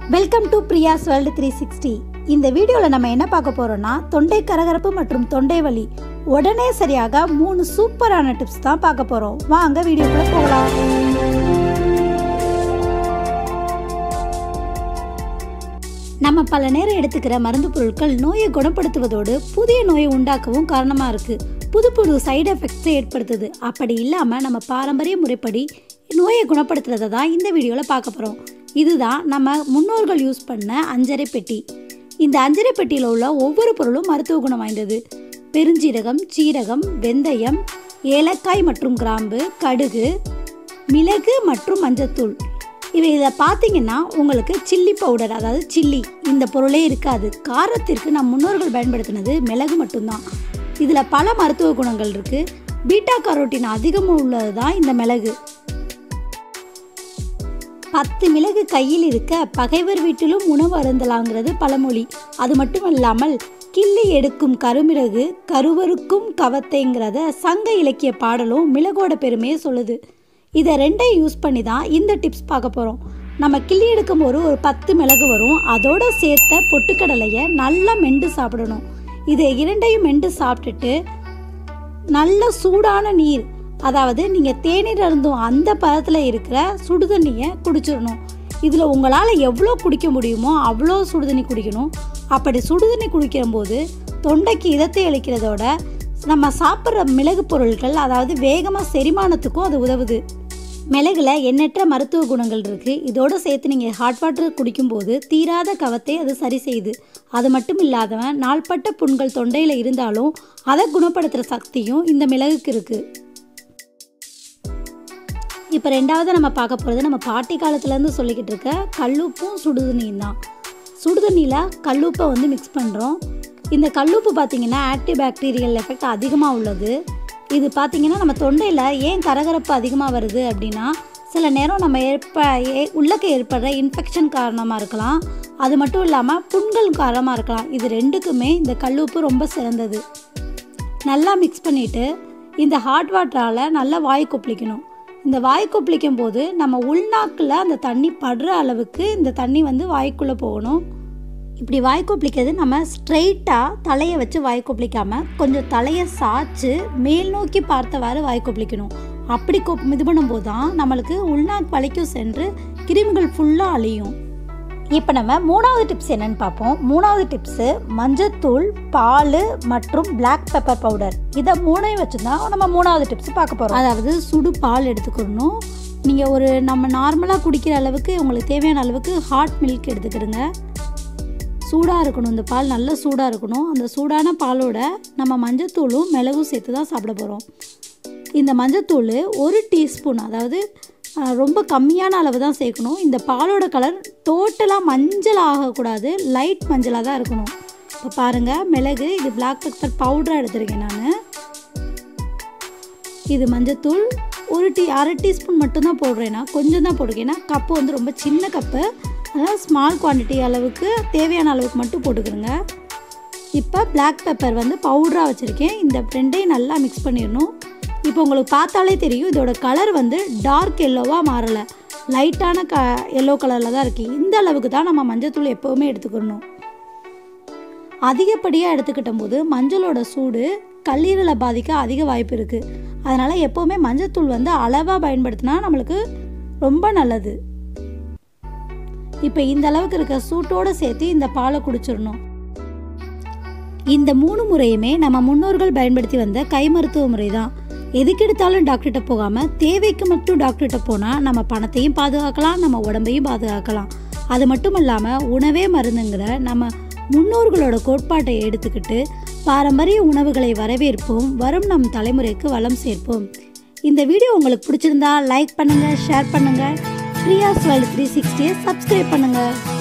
welcome to Priya's world three sixty இந்த வீடியோவில் நம்ம என்ன பார்க்க போறோம்னா தொண்டை கரகரப்பு மற்றும் தொண்டை வலி உடனே சரியாக மூணு சூப்பரான டிப்ஸ் தான் பார்க்க போறோம் வாங்க வீடியோக்குள்ள போகலாம் நம்ம பல நேரம் எடுத்துக்கிற மருந்து பொருட்கள் நோயை குணப்படுத்துவதோடு புதிய நோயை உண்டாக்கவும் காரணமாக இருக்குது புது புது சைடு எஃபெக்ட்ஸை ஏற்படுத்துது அப்படி இல்லாமல் நம்ம பாரம்பரிய முறைப்படி நோயை குணப்படுத்துறதை தான் இந்த வீடியோவில் பார்க்க போகிறோம் இதுதான் நம்ம முன்னோர்கள் யூஸ் பண்ண அஞ்சரை பெட்டி இந்த அஞ்சரை பெட்டியில் உள்ள ஒவ்வொரு பொருளும் மருத்துவ குணம் வாய்ந்தது பெருஞ்சீரகம் சீரகம் வெந்தயம் ஏலக்காய் மற்றும் கிராம்பு கடுகு மிளகு மற்றும் மஞ்சத்தூள் இவை இதை பார்த்தீங்கன்னா உங்களுக்கு சில்லி பவுடர் அதாவது சில்லி இந்த பொருளே இருக்காது காரத்திற்கு நம் முன்னோர்கள் பயன்படுத்தினது மிளகு மட்டும்தான் இதில் பல மருத்துவ குணங்கள் இருக்குது பீட்டா கரோட்டின் அதிகமாக உள்ளது தான் இந்த மிளகு பத்து மிளகு கையில் இருக்க பகைவர் வீட்டிலும் உணவு அருந்தலாங்கிறது பழமொழி அது மட்டும் இல்லாமல் கிள்ளி எடுக்கும் கருமிளகு கருவருக்கும் கவத்தைங்கிறத சங்க இலக்கிய பாடலும் மிளகோட பெருமையை சொல்லுது இதை ரெண்டையும் யூஸ் பண்ணி தான் இந்த டிப்ஸ் பார்க்க போகிறோம் நம்ம கிள்ளி எடுக்கும் போது ஒரு பத்து மிளகு வரும் அதோட சேர்த்த பொட்டுக்கடலையை நல்லா மெண்டு சாப்பிடணும் இதை இரண்டையும் மெண்டு சாப்பிட்டுட்டு நல்ல சூடான நீர் அதாவது நீங்கள் தேநீர் அருந்தும் அந்த பதத்தில் இருக்கிற சுடுதண்ணியை குடிச்சிடணும் இதில் உங்களால் எவ்வளோ குடிக்க முடியுமோ அவ்வளோ சுடுதண்ணி குடிக்கணும் அப்படி சுடுதண்ணி குடிக்கிற போது தொண்டைக்கு இதத்தை அளிக்கிறதோட நம்ம சாப்பிட்ற மிளகு பொருட்கள் அதாவது வேகமாக செரிமானத்துக்கும் அது உதவுது மிளகுல எண்ணற்ற மருத்துவ குணங்கள் இருக்குது இதோடு சேர்த்து நீங்கள் ஹாட் வாட்டர் குடிக்கும்போது தீராத கவத்தை அது சரி செய்யுது அது மட்டும் இல்லாதவன் நாள்பட்ட புண்கள் தொண்டையில் இருந்தாலும் அதை குணப்படுத்துகிற சக்தியும் இந்த மிளகுக்கு இருக்குது இப்போ ரெண்டாவது நம்ம பார்க்க போகிறது நம்ம பாட்டி காலத்துலேருந்து சொல்லிக்கிட்டு இருக்க கல்லுப்பும் சுடுதண்ணியும் தான் சுடுதண்ணியில் கல்லுப்பை வந்து மிக்ஸ் பண்ணுறோம் இந்த கல்லுப்பு பார்த்திங்கன்னா ஆன்டி பாக்டீரியல் எஃபெக்ட் அதிகமாக உள்ளது இது பார்த்திங்கன்னா நம்ம தொண்டையில் ஏன் கரகரப்பு அதிகமாக வருது அப்படின்னா சில நேரம் நம்ம ஏற்ப ஏ உள்ளக்க ஏற்படுற இன்ஃபெக்ஷன் காரணமாக இருக்கலாம் அது மட்டும் இல்லாமல் புண்கள் காரணமாக இருக்கலாம் இது ரெண்டுக்குமே இந்த கல்லுப்பு ரொம்ப சிறந்தது நல்லா மிக்ஸ் பண்ணிவிட்டு இந்த ஹாட் வாட்டரால் நல்லா வாய் கொப்பளிக்கணும் இந்த வாய் கொப்பளிக்கும் போது நம்ம உள்நாக்கில் அந்த தண்ணி படுற அளவுக்கு இந்த தண்ணி வந்து வாய்க்குள்ளே போகணும் இப்படி வாய் கொப்பளிக்கிறது நம்ம ஸ்ட்ரெயிட்டாக தலையை வச்சு வாய் கொப்பளிக்காமல் கொஞ்சம் தலையை சாய்ச்சு மேல் நோக்கி பார்த்தவாறு வாய் கொப்பளிக்கணும் அப்படி கொப் இது பண்ணும்போது தான் நம்மளுக்கு உள்நாக்கு வலிக்கும் சென்று கிருமிகள் ஃபுல்லாக அழியும் இப்போ நம்ம மூணாவது டிப்ஸ் என்னன்னு பார்ப்போம் மூணாவது டிப்ஸு மஞ்சத்தூள் பால் மற்றும் பிளாக் பெப்பர் பவுடர் இதை மூணையும் வச்சு தான் நம்ம மூணாவது டிப்ஸ் பார்க்க போகிறோம் அதாவது சுடு பால் எடுத்துக்கணும் நீங்கள் ஒரு நம்ம நார்மலாக குடிக்கிற அளவுக்கு உங்களுக்கு தேவையான அளவுக்கு ஹாட் மில்க் எடுத்துக்கிடுங்க சூடாக இருக்கணும் இந்த பால் நல்ல சூடாக இருக்கணும் அந்த சூடான பாலோட நம்ம மஞ்சத்தூளும் மிளகும் சேர்த்து தான் சாப்பிட போகிறோம் இந்த மஞ்சத்தூள் ஒரு டீஸ்பூன் அதாவது ரொம்ப கம்மியான அளவு தான் சேர்க்கணும் இந்த பாலோட கலர் டோட்டலாக மஞ்சள் ஆகக்கூடாது லைட் மஞ்சளாக தான் இருக்கணும் இப்போ பாருங்கள் மிளகு இது பிளாக் பெப்பர் பவுடராக எடுத்திருக்கேன் நான் இது மஞ்சத்தூள் ஒரு டீ அரை டீஸ்பூன் மட்டும்தான் போடுறேன்னா கொஞ்சம் தான் போடுறேன் ஏன்னா கப்பு வந்து ரொம்ப சின்ன கப்பு அதனால் ஸ்மால் குவான்டிட்டி அளவுக்கு தேவையான அளவுக்கு மட்டும் போட்டுக்கிறோங்க இப்போ பிளாக் பெப்பர் வந்து பவுடராக வச்சுருக்கேன் இந்த ரெண்டையும் நல்லா மிக்ஸ் பண்ணிடணும் இப்போ உங்களுக்கு பார்த்தாலே தெரியும் இதோட கலர் வந்து டார்க் எல்லோவாக மாறலை லைட்டான க எல்லோ கலரில் தான் இருக்குது இந்த அளவுக்கு தான் நம்ம மஞ்சத்தூள் எப்போவுமே எடுத்துக்கணும் அதிகப்படியாக எடுத்துக்கிட்ட போது மஞ்சளோட சூடு கல்லீரலை பாதிக்க அதிக வாய்ப்பு இருக்குது அதனால் எப்போவுமே மஞ்சத்தூள் வந்து அளவாக பயன்படுத்தினா நம்மளுக்கு ரொம்ப நல்லது இப்போ இந்த அளவுக்கு இருக்க சூட்டோடு சேர்த்து இந்த பாலை குடிச்சிடணும் இந்த மூணு முறையுமே நம்ம முன்னோர்கள் பயன்படுத்தி வந்த கை மருத்துவ முறை தான் எதுக்கு எடுத்தாலும் டாக்டர்கிட்ட போகாமல் தேவைக்கு மட்டும் டாக்டர்கிட்ட போனால் நம்ம பணத்தையும் பாதுகாக்கலாம் நம்ம உடம்பையும் பாதுகாக்கலாம் அது மட்டும் இல்லாமல் உணவே மருந்துங்கிற நம்ம முன்னோர்களோட கோட்பாட்டை எடுத்துக்கிட்டு பாரம்பரிய உணவுகளை வரவேற்போம் வரும் நம் தலைமுறைக்கு வளம் சேர்ப்போம் இந்த வீடியோ உங்களுக்கு பிடிச்சிருந்தா லைக் பண்ணுங்கள் ஷேர் பண்ணுங்கள் பிரியாஸ் வேர்ல்டு த்ரீ சிக்ஸ்டியை சப்ஸ்கிரைப் பண்ணுங்கள்